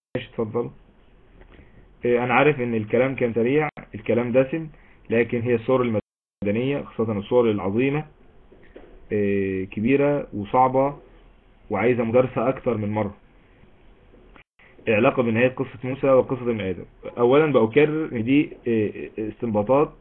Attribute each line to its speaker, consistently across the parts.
Speaker 1: اتفضل إيه، انا عارف ان الكلام كان سريع الكلام دسم لكن هي الصور المدنية خاصة الصور العظيمة إيه، كبيرة وصعبة وعايزة مدرسة اكتر من مرة علاقة بنهاية قصة موسى وقصة ابن ادم اولا بأكرر ان دي إيه، استنباطات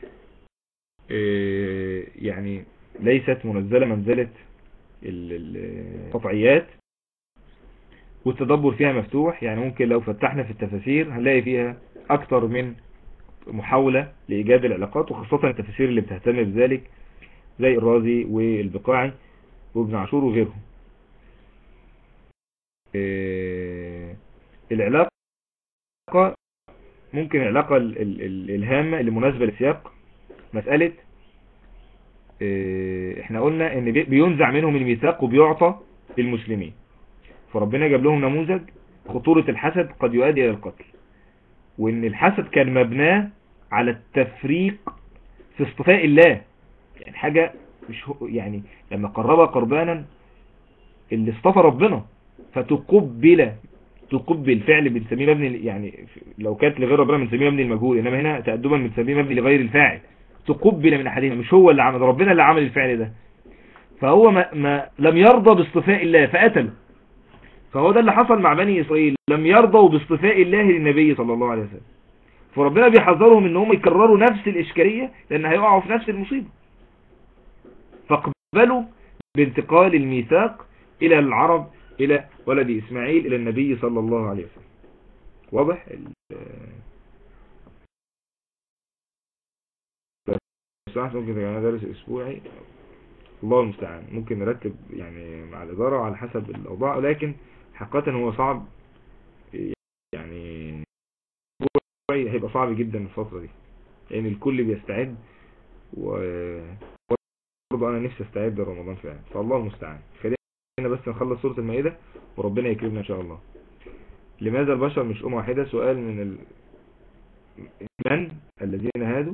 Speaker 1: يعني ليست منزلة منزلة القطعيات والتدبر فيها مفتوح يعني ممكن لو فتحنا في التفاسير هنلاقي فيها اكتر من محاولة لإيجاد العلاقات وخاصة التفاسير اللي بتهتم بذلك زي الرازي والبقاعي وابن عاشور وغيرهم آه، العلاقة ممكن العلاقة الهامة اللي مناسبة للسياق مسألة آه، احنا قلنا ان بينزع منهم الميثاق وبيعطى للمسلمين فربنا جاب لهم نموذج خطورة الحسد قد يؤدي الى القتل وان الحسد كان مبناه على التفريق في اصطفاء الله يعني حاجة مش يعني لما قربها قربانا اللي اصطفى ربنا فتقبل تقبل فعل بنسميه مبني يعني لو كانت لغير ربنا بنسميه مبني المجهول انما هنا تأدبا بنسميه مبني لغير الفاعل تقبل من احدهما مش هو اللي عمل ربنا اللي عمل الفعل ده فهو ما, ما لم يرضى باصطفاء الله فقتله فهو ده اللي حصل مع بني إسرائيل لم يرضوا باصطفاء الله للنبي صلى الله عليه وسلم فربنا بيحذرهم ان هم يكرروا نفس الإشكالية لأن هيقعوا في نفس المصيبة فاقبلوا بانتقال الميثاق إلى العرب إلى ولد إسماعيل إلى النبي صلى الله عليه وسلم واضح ممكن تبقى درس اسبوعي الله المستعان ممكن نرتب يعني مع الإدارة على حسب الأوضاع لكن حقيقة هو صعب يعني هيبقى صعب جدا الفترة دي لأن يعني الكل بيستعد و برضه أنا نفسي استعد لرمضان فعلا فالله المستعان خلينا بس نخلص سورة المائدة وربنا يكرمنا إن شاء الله لماذا البشر مش أم واحدة سؤال من ال... من الذين هادوا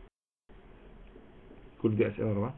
Speaker 1: كل دي أسئلة ربع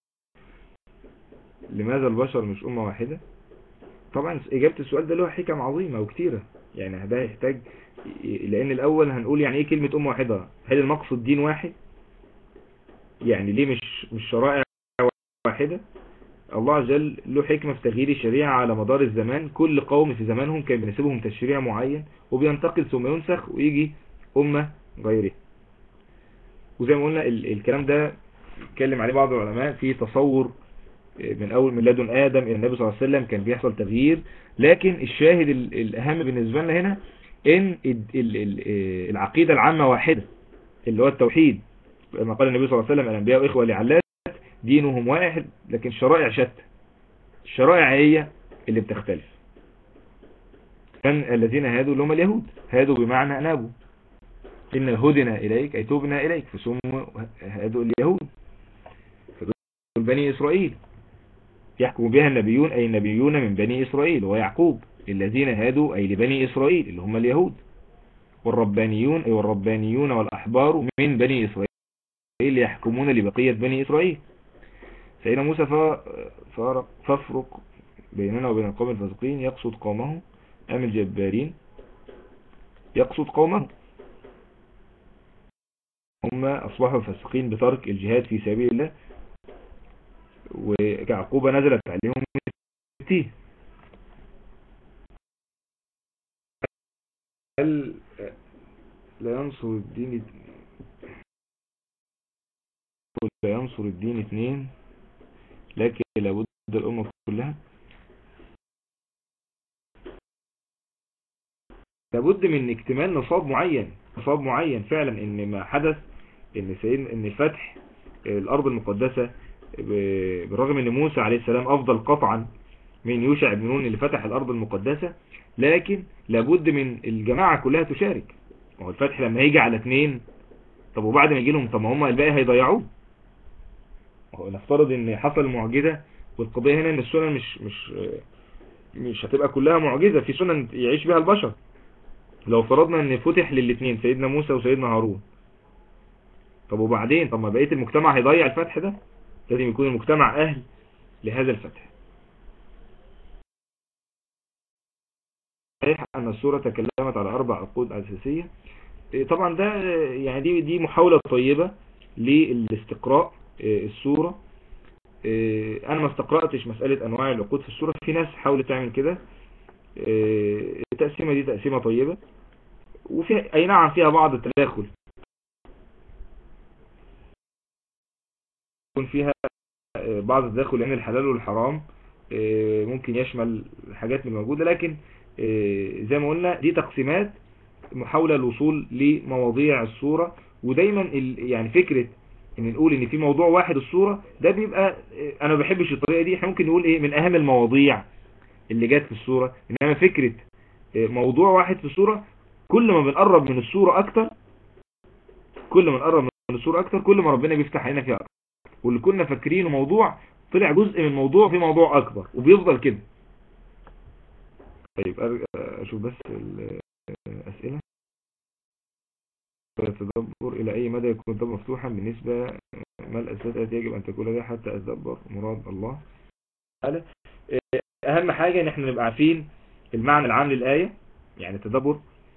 Speaker 1: لماذا البشر مش أمة واحدة طبعا إجابة السؤال ده له حكم عظيمة وكتيرة يعني ده يحتاج لأن الأول هنقول يعني إيه كلمة أمة واحدة هل المقصد دين واحد يعني ليه مش مش شرائع واحدة الله عز وجل له حكمة في تغيير الشريعة على مدار الزمان كل قوم في زمانهم كان بيناسبهم تشريع معين وبينتقل ثم ينسخ ويجي أمة غيره وزي ما قلنا الكلام ده اتكلم عليه بعض العلماء في تصور من اول من لدن ادم الى النبي صلى الله عليه وسلم كان بيحصل تغيير لكن الشاهد الاهم بالنسبة لنا هنا ان العقيدة العامة واحدة اللي هو التوحيد كما قال النبي صلى الله عليه وسلم الانبياء واخوة لعلات دينهم واحد لكن شرائع شتى الشرائع هي اللي بتختلف كان الذين هادوا اللي هم اليهود هادوا بمعنى انابوا إن هدنا إليك أي توبنا إليك فسموا هادوا اليهود بني إسرائيل يحكم بها النبيون أي النبيون من بني إسرائيل ويعقوب الذين هادوا أي لبني إسرائيل اللي هم اليهود والربانيون أي والربانيون والأحبار من بني إسرائيل يحكمون لبقية بني إسرائيل سيدنا موسى فافرق بيننا وبين القوم الفاسقين يقصد قومه أم الجبارين يقصد قومه هم أصبحوا فاسقين بترك الجهاد في سبيل الله وكعقوبة نزلت عليهم التيه هل لا ينصر الدين لا ينصر الدين اثنين لكن لابد الأمة كلها لابد من اكتمال نصاب معين نصاب معين فعلا ان ما حدث ان سيد ان فتح الارض المقدسة بالرغم ان موسى عليه السلام افضل قطعا من يوشع بن نون اللي فتح الارض المقدسة لكن لابد من الجماعة كلها تشارك وهو الفتح لما هيجي على اثنين طب وبعد ما يجي لهم طب ما هم الباقي هيضيعوه وهو نفترض ان حصل معجزة والقضية هنا ان السنن مش مش مش هتبقى كلها معجزة في سنن يعيش بها البشر لو فرضنا ان فتح للاثنين سيدنا موسى وسيدنا هارون طب وبعدين طب ما بقية المجتمع هيضيع الفتح ده لازم يكون المجتمع أهل لهذا الفتح صحيح أن السورة تكلمت على أربع عقود أساسية طبعا ده يعني دي دي محاولة طيبة للاستقراء السورة أنا ما استقرأتش مسألة أنواع العقود في السورة في ناس حاولت تعمل كده التقسيمة دي تقسيمة طيبة وفي أي نعم فيها بعض التداخل يكون فيها بعض التداخل لأن الحلال والحرام ممكن يشمل حاجات من موجودة لكن زي ما قلنا دي تقسيمات محاولة الوصول لمواضيع الصورة ودايما يعني فكرة ان نقول ان في موضوع واحد الصورة ده بيبقى انا ما بحبش الطريقة دي احنا ممكن نقول ايه من اهم المواضيع اللي جت في الصورة انما فكرة موضوع واحد في الصورة كل ما بنقرب من الصورة اكتر كل ما نقرب من الصورة اكتر كل ما ربنا بيفتح علينا فيها اكتر واللي كنا فاكرينه موضوع طلع جزء من موضوع في موضوع اكبر وبيفضل كده طيب اشوف بس الاسئلة التدبر الى اي مدى يكون التدبر مفتوحا بالنسبة ما الاساسات التي يجب ان تكون لديها حتى اتدبر مراد الله اهم حاجة ان احنا نبقى عارفين المعنى العام للآية يعني التدبر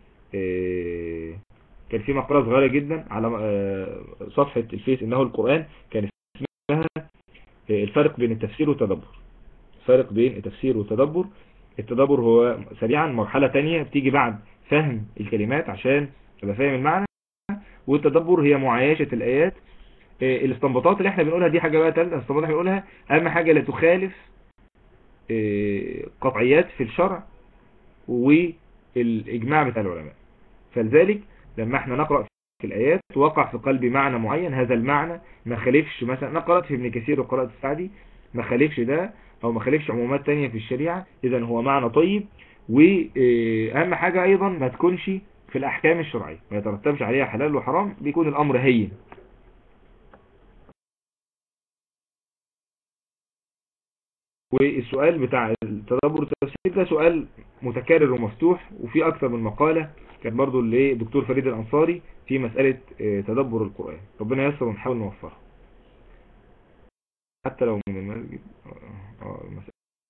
Speaker 1: كان في مقالة صغيرة جدا على صفحة الفيس انه القرآن كان اسمها الفرق بين التفسير والتدبر الفرق بين التفسير والتدبر التدبر هو سريعا مرحلة تانية بتيجي بعد فهم الكلمات عشان تبقى فاهم المعنى والتدبر هي معايشة الآيات الاستنباطات اللي احنا بنقولها دي حاجة بقى تالتة الاستنباطات اللي بنقولها اهم حاجة لا تخالف قطعيات في الشرع والإجماع بتاع العلماء فلذلك لما احنا نقرأ في الآيات وقع في قلبي معنى معين هذا المعنى ما خالفش مثلا أنا قرأت في ابن كثير وقرأت السعدي ما خالفش ده أو ما خالفش عمومات تانية في الشريعة إذا هو معنى طيب وأهم حاجة أيضا ما تكونش في الأحكام الشرعية ما يترتبش عليها حلال وحرام بيكون الأمر هين والسؤال بتاع التدبر التفسير ده سؤال متكرر ومفتوح وفي أكثر من مقالة كان برضو لدكتور فريد الأنصاري في مسألة تدبر القرآن ربنا يسر ونحاول نوفرها حتى لو من المسجد اه المسألة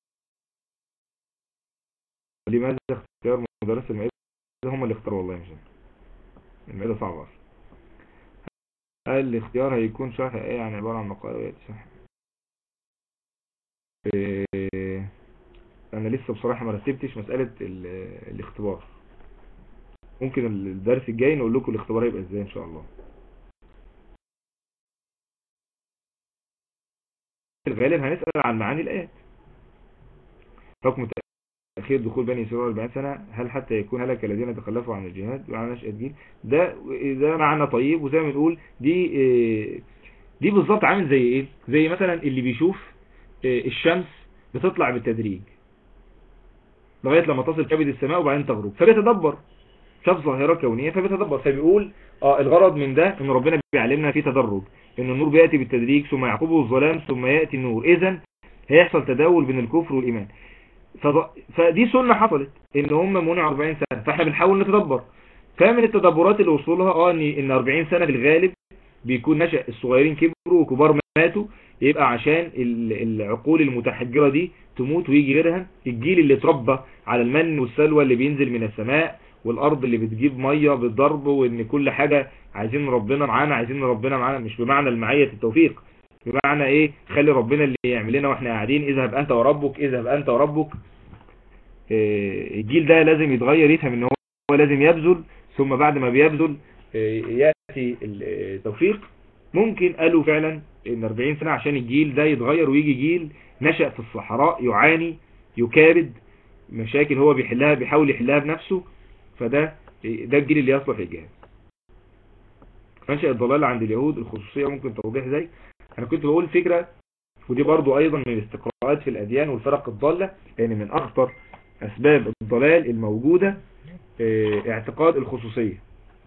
Speaker 1: لماذا اختيار مدرس المائدة هم اللي اختاروا والله مش المائدة صعبة اصلا هل الاختيار هيكون شرح ايه يعني عبارة عن مقالة صح إيه انا لسه بصراحة ما رتبتش مسألة الاختبار ممكن الدرس الجاي نقول لكم الاختبار هيبقى ازاي ان شاء الله الغالب هنسأل عن معاني الآيات حكم تأخير دخول بني إسرائيل 40 سنة هل حتى يكون هلك الذين تخلفوا عن الجهاد وعن نشأة الدين ده ده معنى طيب وزي ما بنقول دي دي بالظبط عامل زي ايه زي مثلا اللي بيشوف الشمس بتطلع بالتدريج لغاية لما تصل كبد السماء وبعدين تغرب فبيتدبر شاف ظاهرة كونية فبيتدبر فبيقول اه الغرض من ده ان ربنا بيعلمنا في تدرج ان النور بيأتي بالتدريج ثم يعقبه الظلام ثم يأتي النور اذا هيحصل تداول بين الكفر والايمان فدي سنة حصلت ان هم منعوا 40 سنة فاحنا بنحاول نتدبر فمن التدبرات اللي وصلها اه ان ان 40 سنة في الغالب بيكون نشأ الصغيرين كبروا وكبار ماتوا يبقى عشان العقول المتحجرة دي تموت ويجي غيرها الجيل اللي اتربى على المن والسلوى اللي بينزل من السماء والارض اللي بتجيب مية بالضرب وان كل حاجة عايزين ربنا معانا عايزين ربنا معانا مش بمعنى المعية التوفيق بمعنى ايه خلي ربنا اللي يعمل لنا واحنا قاعدين اذهب انت وربك اذهب انت وربك إيه الجيل ده لازم يتغير يفهم ان هو لازم يبذل ثم بعد ما بيبذل إيه يأتي التوفيق ممكن قالوا فعلا ان 40 سنة عشان الجيل ده يتغير ويجي جيل نشأ في الصحراء يعاني يكابد مشاكل هو بيحلها بيحاول يحلها بنفسه فده ده الجيل اللي يصلح للجهاد منشأ الضلال عند اليهود الخصوصية ممكن توضيح ازاي انا كنت بقول فكرة ودي برضو ايضا من الاستقراءات في الاديان والفرق الضالة لان من اخطر اسباب الضلال الموجودة اعتقاد الخصوصية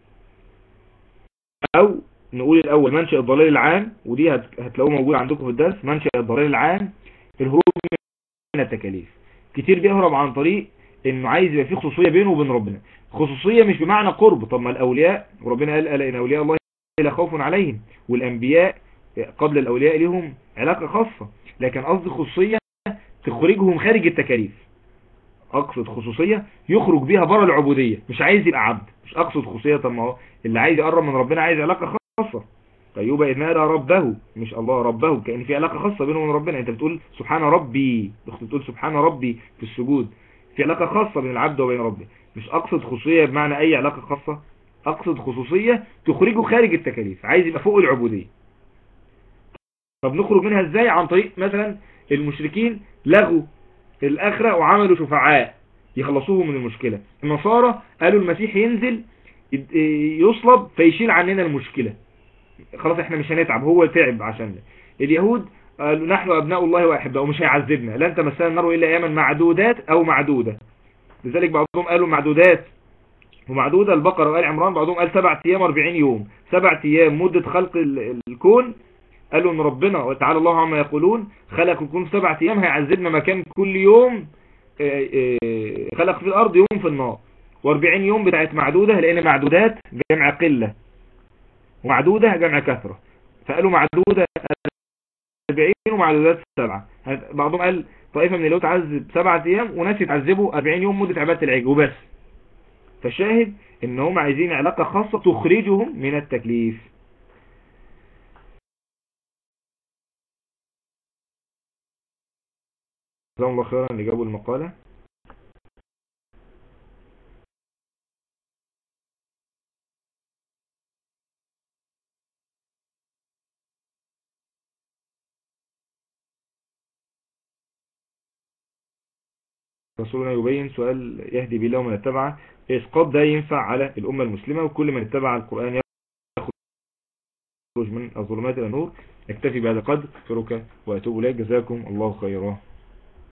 Speaker 1: او نقول الاول منشأ الضلال العام ودي هتلاقوه موجود عندكم في الدرس منشأ الضلال العام الهروب من التكاليف كتير بيهرب عن طريق انه عايز يبقى فيه خصوصية بينه وبين ربنا خصوصية مش بمعنى قرب طب ما الاولياء وربنا قال ألا ان اولياء الله لا خوف عليهم والانبياء قبل الاولياء لهم علاقة خاصة لكن قصد خصوصية تخرجهم خارج التكاليف اقصد خصوصية يخرج بيها بره العبودية مش عايز يبقى عبد مش اقصد خصوصية طب ما هو اللي عايز يقرب من ربنا عايز علاقة خاصة ايوب اذ نادى ربه مش الله ربه كأن في علاقة خاصة بينه وبين ربنا انت بتقول سبحان ربي بتقول سبحان ربي في السجود في علاقة خاصة بين العبد وبين ربه مش اقصد خصوصية بمعنى اي علاقة خاصة اقصد خصوصية تخرجه خارج التكاليف عايز يبقى فوق العبودية طب نخرج منها ازاي عن طريق مثلا المشركين لغوا الاخرة وعملوا شفعاء يخلصوه من المشكلة النصارى قالوا المسيح ينزل يصلب فيشيل عننا المشكلة خلاص احنا مش هنتعب هو تعب عشان اليهود قالوا نحن ابناء الله واحباؤه ومش هيعذبنا لن تمسنا النار الا اياما معدودات او معدودة لذلك بعضهم قالوا معدودات ومعدودة البقرة وآل عمران بعضهم قال سبع ايام 40 يوم سبع ايام مدة خلق الكون قالوا ان ربنا وتعالى الله عما يقولون خلق الكون في سبع ايام هيعذبنا مكان كل يوم خلق في الارض يوم في النار و40 يوم بتاعت معدودة لان معدودات جمع قلة ومعدودة جمع كثرة فقالوا معدودة 40 ومعدودات سبعة بعضهم قال طائفة من اللي تعذب سبعة ايام وناس يتعذبوا 40 يوم مدة عبادة العجل وبس فالشاهد ان هم عايزين علاقة خاصة تخرجهم من التكليف جزاهم الله خيرا اللي جابوا المقالة رسولنا يبين سؤال يهدي به الله من اتبع اسقاط ده ينفع على الأمة المسلمة وكل من اتبع القرآن يخرج من الظلمات إلى النور اكتفي بهذا القدر أشكرك وأتوب إليك جزاكم الله خيرا